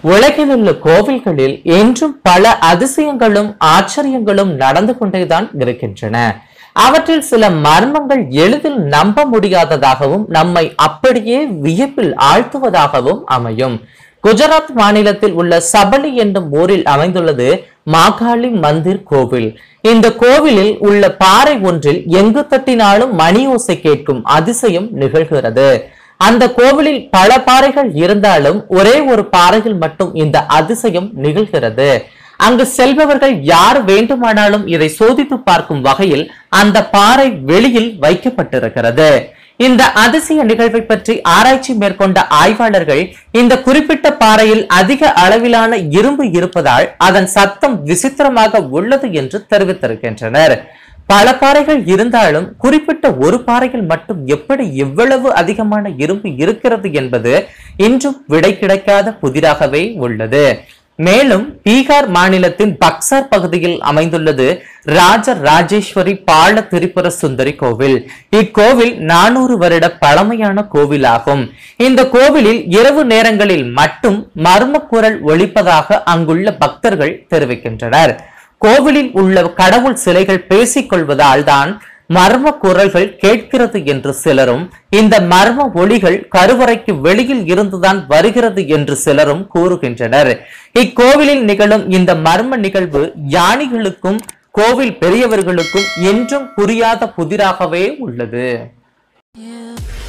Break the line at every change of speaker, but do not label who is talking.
உலகில் உள்ள கோவில்களில் இன்றும் பல அதிசயங்களும் ஆச்சரியங்களும் நடந்து கொண்டேதான் இருக்கின்றன அவற்றில் சில மர்மங்கள் எளிதில் நம்ப முடியாததாகவும் நம்மை அப்படியே வியப்பில் ஆழ்த்துவதாகவும் அமையும் குஜராத் மாநிலத்தில் உள்ள சபலி என்னும் ஊரில் அமைந்துள்ளது மாகாளி மந்திர் கோவில் இந்த கோவிலில் உள்ள பாறை ஒன்றில் எங்கு தட்டினாலும் மணி ஓசை கேட்கும் அதிசயம் நிகழ்கிறது அந்த கோவிலில் பல பாறைகள் இருந்தாலும் ஒரே ஒரு பாறையில் மட்டும் இந்த அதிசயம் நிகழ்கிறது அங்கு செல்பவர்கள் யார் வேண்டுமானாலும் இதை சோதித்து பார்க்கும் வகையில் அந்த பாறை வெளியில் வைக்கப்பட்டிருக்கிறது இந்த அதிசய நிகழ்வை பற்றி ஆராய்ச்சி மேற்கொண்ட ஆய்வாளர்கள் இந்த குறிப்பிட்ட பாறையில் அதிக அளவிலான இரும்பு இருப்பதால் அதன் சத்தம் விசித்திரமாக உள்ளது என்று தெரிவித்திருக்கின்றனர் பல பாறைகள் இருந்தாலும் குறிப்பிட்ட ஒரு பாறையில் மட்டும் எப்படி இவ்வளவு அதிகமான இரும்பு இருக்கிறது என்பது இன்றும் விடை கிடைக்காத புதிராகவே உள்ளது மேலும் பீகார் மாநிலத்தின் பக்சர் பகுதியில் அமைந்துள்ளது ராஜ ராஜேஸ்வரி பால திரிபுர சுந்தரி கோவில் இக்கோவில் நானூறு வருட பழமையான கோவிலாகும் இந்த கோவிலில் இரவு நேரங்களில் மட்டும் மர்ம குரல் ஒலிப்பதாக அங்குள்ள பக்தர்கள் தெரிவிக்கின்றனர் கோவிலில் உள்ள கடவுள் சிலைகள் பேசிக் கொள்வதால் தான் மர்ம குரல்கள் கேட்கிறது என்று சிலரும் இந்த மர்ம ஒளிகள் கருவறைக்கு வெளியில் இருந்துதான் வருகிறது என்று சிலரும் கூறுகின்றனர் இக்கோவிலில் நிகழும் இந்த மர்ம நிகழ்வு யானிகளுக்கும் கோவில் பெரியவர்களுக்கும் என்றும் புரியாத புதிராகவே உள்ளது
You